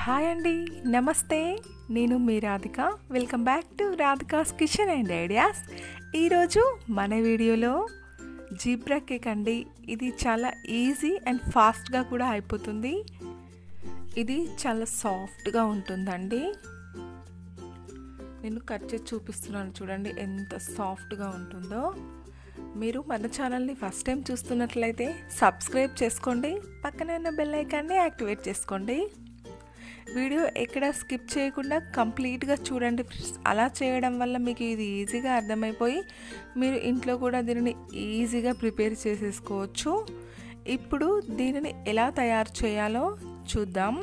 hi అండి నమస్తే నేను మీ Radhika welcome back to Radhika's kitchen and ideas ఈరోజు మన వీడియోలో జీబ్రా కేక్ అండి ఇది చాలా ఈజీ అండ్ ఫాస్ట్గా కూడా అయిపోతుంది ఇది చాలా సాఫ్ట్గా ఉంటుందండి నేను కట్ చేసి చూపిస్తున్నాను చూడండి ఎంత సాఫ్ట్గా ఉంటుందో మీరు మన ఛానల్ని ఫస్ట్ టైం చూస్తున్నట్లయితే సబ్స్క్రైబ్ చేసుకోండి పక్కనే ఉన్న బెల్ ఐకాన్ని యాక్టివేట్ చేసుకోండి వీడియో ఎక్కడ స్కిప్ చేయకుండా కంప్లీట్గా చూడండి ఫ్రెండ్స్ అలా చేయడం వల్ల మీకు ఇది ఈజీగా అర్థమైపోయి మీరు ఇంట్లో కూడా దీనిని ఈజీగా ప్రిపేర్ చేసేసుకోవచ్చు ఇప్పుడు దీనిని ఎలా తయారు చేయాలో చూద్దాం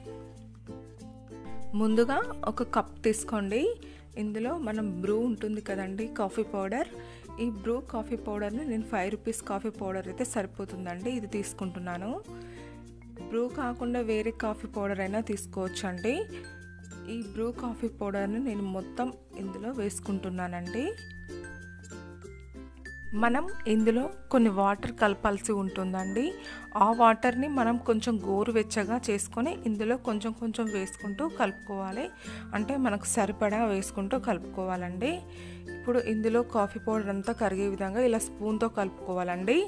ముందుగా ఒక కప్ తీసుకోండి ఇందులో మనం బ్రూ ఉంటుంది కదండి కాఫీ పౌడర్ ఈ బ్రూ కాఫీ పౌడర్ని నేను ఫైవ్ రూపీస్ కాఫీ పౌడర్ అయితే సరిపోతుందండి ఇది తీసుకుంటున్నాను బ్రూ కాకుండా వేరే కాఫీ పౌడర్ అయినా తీసుకోవచ్చు అండి ఈ బ్రూ కాఫీ పౌడర్ని నేను మొత్తం ఇందులో వేసుకుంటున్నానండి మనం ఇందులో కొన్ని వాటర్ కలపాల్సి ఉంటుందండి ఆ వాటర్ని మనం కొంచెం గోరువెచ్చగా చేసుకొని ఇందులో కొంచెం కొంచెం వేసుకుంటూ కలుపుకోవాలి అంటే మనకు సరిపడా వేసుకుంటూ కలుపుకోవాలండి ఇప్పుడు ఇందులో కాఫీ పౌడర్ అంతా కరిగే విధంగా ఇలా స్పూన్తో కలుపుకోవాలండి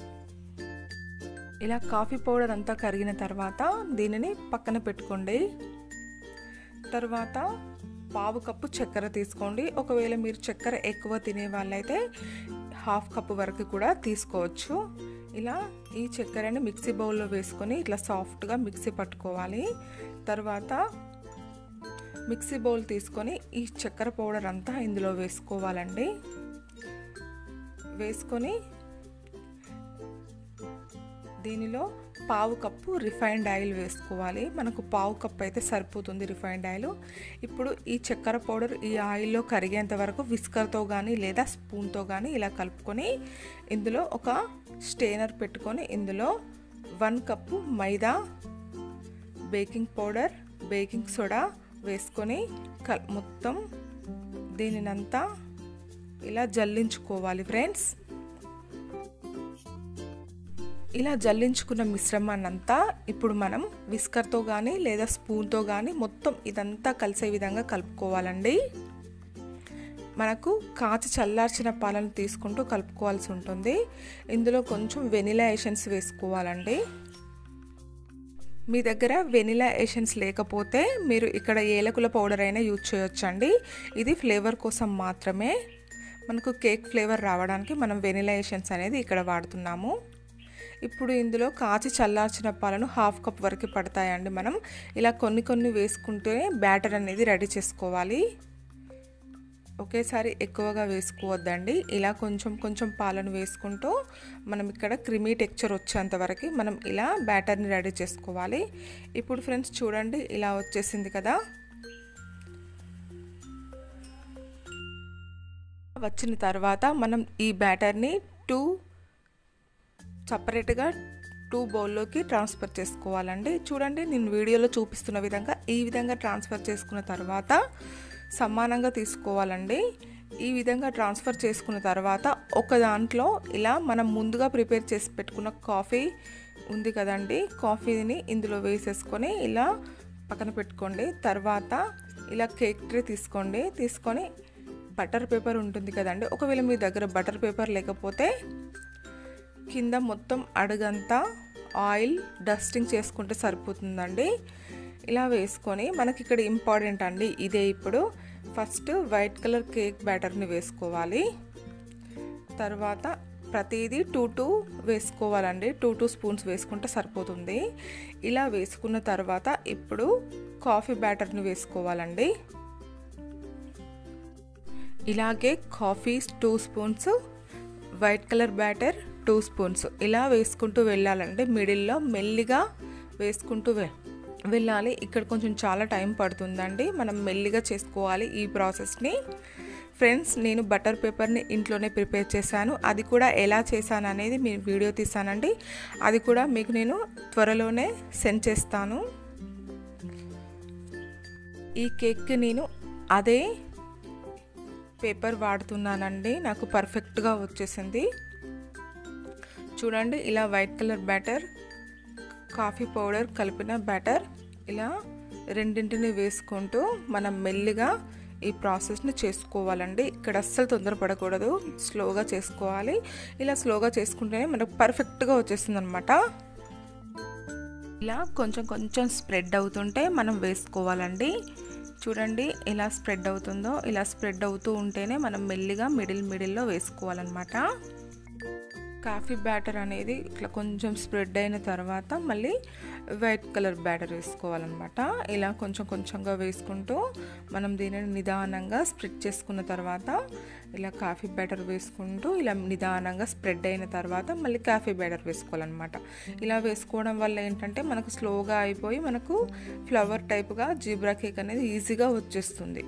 ఇలా కాఫీ పౌడర్ అంతా కరిగిన తర్వాత దీనిని పక్కన పెట్టుకోండి తర్వాత పావు కప్పు చక్కెర తీసుకోండి ఒకవేళ మీరు చక్కెర ఎక్కువ తినే వాళ్ళైతే హాఫ్ కప్పు వరకు కూడా తీసుకోవచ్చు ఇలా ఈ చక్కెరని మిక్సీ బౌల్లో వేసుకొని ఇట్లా సాఫ్ట్గా మిక్సీ పట్టుకోవాలి తర్వాత మిక్సీ బౌల్ తీసుకొని ఈ చక్కెర పౌడర్ అంతా ఇందులో వేసుకోవాలండి వేసుకొని దీనిలో పావు కప్పు రిఫైన్డ్ ఆయిల్ వేసుకోవాలి మనకు పావు కప్పు అయితే సరిపోతుంది రిఫైన్డ్ ఆయిల్ ఇప్పుడు ఈ చక్కెర పౌడర్ ఈ ఆయిల్లో కరిగేంత వరకు విస్కర్తో కానీ లేదా స్పూన్తో కానీ ఇలా కలుపుకొని ఇందులో ఒక స్టేనర్ పెట్టుకొని ఇందులో one cup maida baking powder baking soda వేసుకొని కల్ మొత్తం దీనినంతా ఇలా జల్లించుకోవాలి ఫ్రెండ్స్ ఇలా జల్లించుకున్న మిశ్రమాన్ని అంతా ఇప్పుడు మనం విస్కర్తో కానీ లేదా స్పూన్తో కానీ మొత్తం ఇదంతా కలిసే విధంగా కలుపుకోవాలండి మనకు కాచి చల్లార్చిన పాలను తీసుకుంటూ కలుపుకోవాల్సి ఉంటుంది ఇందులో కొంచెం వెనిలా ఎషన్స్ వేసుకోవాలండి మీ దగ్గర వెనిలా ఎషన్స్ లేకపోతే మీరు ఇక్కడ ఏలకుల పౌడర్ అయినా యూజ్ చేయొచ్చండి ఇది ఫ్లేవర్ కోసం మాత్రమే మనకు కేక్ ఫ్లేవర్ రావడానికి మనం వెనిలా ఎషన్స్ అనేది ఇక్కడ వాడుతున్నాము ఇప్పుడు ఇందులో కాచి చల్లార్చిన పాలను హాఫ్ కప్ వరకు పడతాయండి మనం ఇలా కొన్ని కొన్ని వేసుకుంటే బ్యాటర్ అనేది రెడీ చేసుకోవాలి ఒకేసారి ఎక్కువగా వేసుకోవద్దండి ఇలా కొంచెం కొంచెం పాలను వేసుకుంటూ మనం ఇక్కడ క్రిమీ టెక్చర్ వచ్చేంత వరకు మనం ఇలా బ్యాటర్ని రెడీ చేసుకోవాలి ఇప్పుడు ఫ్రెండ్స్ చూడండి ఇలా వచ్చేసింది కదా వచ్చిన తర్వాత మనం ఈ బ్యాటర్ని టూ సపరేట్గా టూ బౌల్లోకి ట్రాన్స్ఫర్ చేసుకోవాలండి చూడండి నేను వీడియోలో చూపిస్తున్న విధంగా ఈ విధంగా ట్రాన్స్ఫర్ చేసుకున్న తర్వాత సమానంగా తీసుకోవాలండి ఈ విధంగా ట్రాన్స్ఫర్ చేసుకున్న తర్వాత ఒక దాంట్లో ఇలా మనం ముందుగా ప్రిపేర్ చేసి పెట్టుకున్న కాఫీ ఉంది కదండి కాఫీని ఇందులో వేసేసుకొని ఇలా పక్కన పెట్టుకోండి తర్వాత ఇలా కేక్ ట్రే తీసుకోండి తీసుకొని బటర్ పేపర్ ఉంటుంది కదండి ఒకవేళ మీ దగ్గర బటర్ పేపర్ లేకపోతే కింద మొత్తం అడుగంతా ఆయిల్ డస్టింగ్ చేసుకుంటే సరిపోతుందండి ఇలా వేసుకొని మనకి ఇక్కడ ఇంపార్టెంట్ అండి ఇదే ఇప్పుడు ఫస్ట్ వైట్ కలర్ కేక్ బ్యాటర్ని వేసుకోవాలి తర్వాత ప్రతిదీ టూ టూ వేసుకోవాలండి టూ టూ స్పూన్స్ వేసుకుంటే సరిపోతుంది ఇలా వేసుకున్న తర్వాత ఇప్పుడు కాఫీ బ్యాటర్ని వేసుకోవాలండి ఇలాగే coffee two spoons white colour batter two spoons ఇలా వేసుకుంటూ వెళ్ళాలంటే మిడిల్లో మెల్లిగా వేసుకుంటూ వెళ్ళాలి ఇక్కడ కొంచెం చాలా టైం పడుతుందండి మనం మెల్లిగా చేసుకోవాలి ఈ ప్రాసెస్ని ఫ్రెండ్స్ నేను బటర్ పేపర్ని ఇంట్లోనే ప్రిపేర్ చేశాను అది కూడా ఎలా చేశాను అనేది మీరు వీడియో తీసానండి అది కూడా మీకు నేను త్వరలోనే సెండ్ చేస్తాను ఈ కేక్కి నేను అదే పేపర్ వాడుతున్నానండి నాకు పర్ఫెక్ట్గా వచ్చేసింది చూడండి ఇలా white colour batter coffee powder కలిపిన బ్యాటర్ ఇలా రెండింటిని వేసుకుంటూ మనం మెల్లిగా ఈ ప్రాసెస్ని చేసుకోవాలండి ఇక్కడ అస్సలు తొందరపడకూడదు స్లోగా చేసుకోవాలి ఇలా స్లోగా చేసుకుంటేనే మనకు పర్ఫెక్ట్గా వచ్చేస్తుంది అనమాట ఇలా కొంచెం కొంచెం స్ప్రెడ్ అవుతుంటే మనం వేసుకోవాలండి చూడండి ఎలా స్ప్రెడ్ అవుతుందో ఇలా స్ప్రెడ్ అవుతూ ఉంటేనే మనం మెల్లిగా మిడిల్ మిడిల్లో వేసుకోవాలన్నమాట కాఫీ బ్యాటర్ అనేది ఇట్లా కొంచెం స్ప్రెడ్ అయిన తర్వాత మళ్ళీ వైట్ కలర్ బ్యాటర్ వేసుకోవాలన్నమాట ఇలా కొంచెం కొంచెంగా వేసుకుంటూ మనం దీనిని నిదానంగా స్ప్రెడ్ చేసుకున్న తర్వాత ఇలా కాఫీ బ్యాటర్ వేసుకుంటూ ఇలా నిదానంగా స్ప్రెడ్ అయిన తర్వాత మళ్ళీ కాఫీ బ్యాటర్ వేసుకోవాలన్నమాట ఇలా వేసుకోవడం వల్ల ఏంటంటే మనకు స్లోగా అయిపోయి మనకు ఫ్లవర్ టైప్గా జీబ్రా కేక్ అనేది ఈజీగా వచ్చేస్తుంది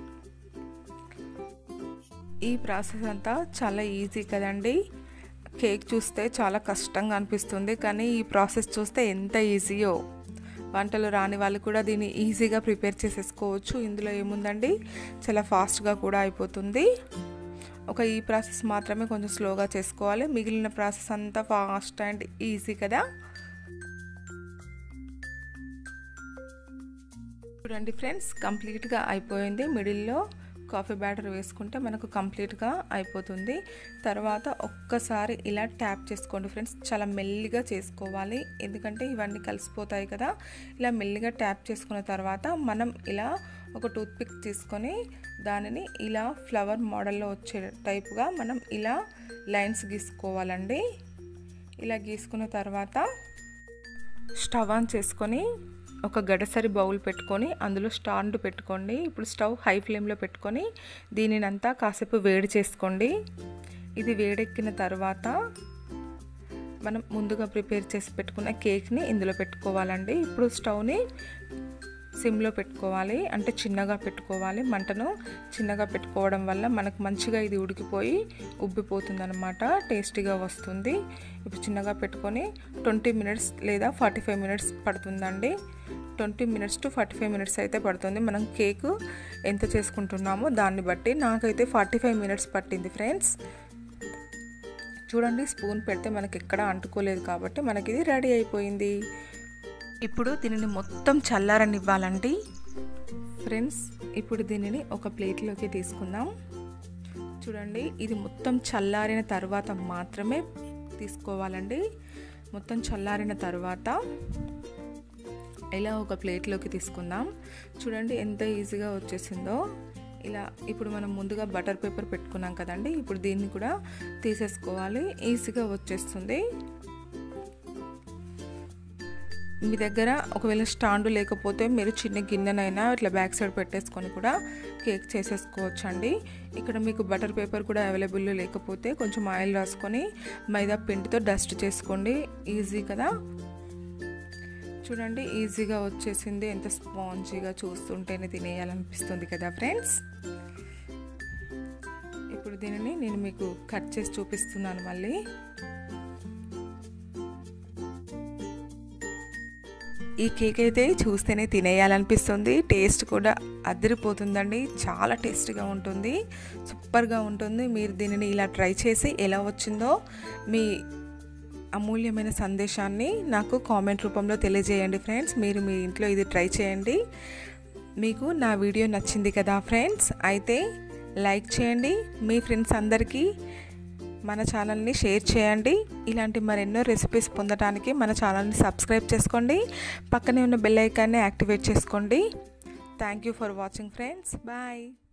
ఈ ప్రాసెస్ అంతా చాలా ఈజీ కదండి కేక్ చూస్తే చాలా కష్టంగా అనిపిస్తుంది కానీ ఈ ప్రాసెస్ చూస్తే ఎంత ఈజీయో వంటలు రాని వాళ్ళు కూడా దీన్ని ఈజీగా ప్రిపేర్ చేసేసుకోవచ్చు ఇందులో ఏముందండి చాలా ఫాస్ట్గా కూడా అయిపోతుంది ఒక ఈ ప్రాసెస్ మాత్రమే కొంచెం స్లోగా చేసుకోవాలి మిగిలిన ప్రాసెస్ అంతా ఫాస్ట్ అండ్ ఈజీ కదా చూడండి ఫ్రెండ్స్ కంప్లీట్గా అయిపోయింది మిడిల్లో కాఫీ బ్యాటర్ వేసుకుంటే మనకు కంప్లీట్గా అయిపోతుంది తర్వాత ఒక్కసారి ఇలా ట్యాప్ చేసుకోండి ఫ్రెండ్స్ చాలా మెల్లిగా చేసుకోవాలి ఎందుకంటే ఇవన్నీ కలిసిపోతాయి కదా ఇలా మెల్లిగా ట్యాప్ చేసుకున్న తర్వాత మనం ఇలా ఒక టూత్పిక్ తీసుకొని దానిని ఇలా ఫ్లవర్ మోడల్లో వచ్చే టైపుగా మనం ఇలా లైన్స్ గీసుకోవాలండి ఇలా గీసుకున్న తర్వాత స్టవ్ ఆన్ చేసుకొని ఒక గడసరి బౌల్ పెట్టుకొని అందులో స్టాండ్ పెట్టుకోండి ఇప్పుడు స్టవ్ హై ఫ్లేమ్లో పెట్టుకొని దీనినంతా కాసేపు వేడి చేసుకోండి ఇది వేడెక్కిన తర్వాత మనం ముందుగా ప్రిపేర్ చేసి పెట్టుకున్న కేక్ని ఇందులో పెట్టుకోవాలండి ఇప్పుడు స్టవ్ని సిమ్లో పెట్టుకోవాలి అంటే చిన్నగా పెట్టుకోవాలి మంటను చిన్నగా పెట్టుకోవడం వల్ల మనకు మంచిగా ఇది ఉడికిపోయి ఉబ్బిపోతుంది అనమాట టేస్టీగా వస్తుంది ఇప్పుడు చిన్నగా పెట్టుకొని ట్వంటీ మినిట్స్ లేదా ఫార్టీ ఫైవ్ మినిట్స్ పడుతుందండి twenty minutes to forty five minutes అయితే పడుతుంది మనం కేక్ ఎంత చేసుకుంటున్నామో దాన్ని బట్టి నాకైతే ఫార్టీ ఫైవ్ మినిట్స్ పట్టింది ఫ్రెండ్స్ చూడండి స్పూన్ పెడితే మనకి ఎక్కడ అంటుకోలేదు కాబట్టి మనకి ఇది రెడీ అయిపోయింది ఇప్పుడు దీనిని మొత్తం చల్లారనివ్వాలండి ఫ్రెండ్స్ ఇప్పుడు దీనిని ఒక ప్లేట్లోకి తీసుకుందాం చూడండి ఇది మొత్తం చల్లారిన తర్వాత మాత్రమే తీసుకోవాలండి మొత్తం చల్లారిన తర్వాత ఇలా ఒక ప్లేట్లోకి తీసుకుందాం చూడండి ఎంత ఈజీగా వచ్చేసిందో ఇలా ఇప్పుడు మనం ముందుగా బటర్ పేపర్ పెట్టుకున్నాం కదండి ఇప్పుడు దీన్ని కూడా తీసేసుకోవాలి ఈజీగా వచ్చేస్తుంది మీ దగ్గర ఒకవేళ స్టాండ్ లేకపోతే మీరు చిన్న గిన్నెనైనా ఇట్లా బ్యాక్ సైడ్ పెట్టేసుకొని కూడా కేక్ చేసేసుకోవచ్చు అండి ఇక్కడ మీకు బటర్ పేపర్ కూడా అవైలబుల్ లేకపోతే కొంచెం ఆయిల్ రాసుకొని మైదా పిండితో డస్ట్ చేసుకోండి ఈజీ కదా చూడండి ఈజీగా వచ్చేసింది ఎంత స్పాంజీగా చూస్తుంటేనే తినేయాలనిపిస్తుంది కదా ఫ్రెండ్స్ ఇప్పుడు దీనిని నేను మీకు కట్ చేసి చూపిస్తున్నాను మళ్ళీ ఈ కేక్ అయితే చూస్తేనే తినేయాలనిపిస్తుంది టేస్ట్ కూడా అదిరిపోతుందండి చాలా టేస్టీగా ఉంటుంది సూపర్గా ఉంటుంది మీరు దీనిని ఇలా ట్రై చేసి ఎలా వచ్చిందో మీ అమూల్యమైన సందేశాన్ని నాకు కామెంట్ రూపంలో తెలియజేయండి ఫ్రెండ్స్ మీరు మీ ఇంట్లో ఇది ట్రై చేయండి మీకు నా వీడియో నచ్చింది కదా ఫ్రెండ్స్ అయితే లైక్ చేయండి మీ ఫ్రెండ్స్ అందరికీ మన ఛానల్ని షేర్ చేయండి ఇలాంటి మరెన్నో రెసిపీస్ పొందడానికి మన ఛానల్ని సబ్స్క్రైబ్ చేసుకోండి పక్కనే ఉన్న బెల్ ఐకాన్ని యాక్టివేట్ చేసుకోండి thank you for watching friends bye